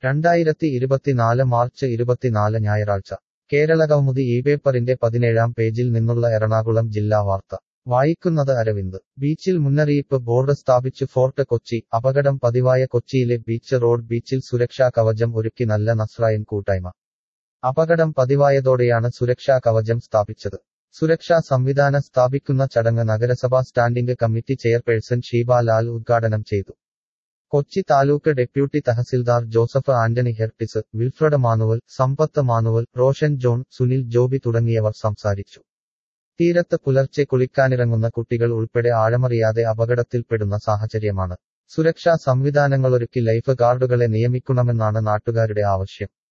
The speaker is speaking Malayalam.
രണ്ടായിരത്തി ഇരുപത്തിനാല് മാർച്ച് ഇരുപത്തിനാല് ഞായറാഴ്ച കേരളകൗമുദി ഈ പേപ്പറിന്റെ പതിനേഴാം പേജിൽ നിന്നുള്ള എറണാകുളം ജില്ലാ വാർത്ത വായിക്കുന്നത് അരവിന്ദ് ബീച്ചിൽ മുന്നറിയിപ്പ് ബോർഡ് സ്ഥാപിച്ചു ഫോർട്ട് കൊച്ചി അപകടം പതിവായ കൊച്ചിയിലെ ബീച്ച് റോഡ് ബീച്ചിൽ സുരക്ഷാ കവചം ഒരുക്കി നല്ല നസ്രായൻ കൂട്ടായ്മ അപകടം പതിവായതോടെയാണ് സുരക്ഷാ കവചം സ്ഥാപിച്ചത് സുരക്ഷാ സംവിധാനം സ്ഥാപിക്കുന്ന ചടങ്ങ് നഗരസഭാ standing committee chairperson Sheeba Lal ഉദ്ഘാടനം ചെയ്തു Kochi taluk deputy tahsildar Joseph Antony ഹെർട്ടിസ് Wilfred Manuel Sampath Manuel Roshan John Sunil Joby തുടങ്ങിയവർ സംസാരിച്ചു തീരത്ത് പുലർച്ചെ കുളിക്കാനിറങ്ങുന്ന കുട്ടികൾ ഉൾപ്പെടെ ആഴമറിയാതെ അപകടത്തിൽപ്പെടുന്ന സാഹചര്യമാണ് സുരക്ഷാ സംവിധാനങ്ങളൊരുക്കി ലൈഫ് ഗാർഡുകളെ നിയമിക്കണമെന്നാണ് നാട്ടുകാരുടെ ആവശ്യം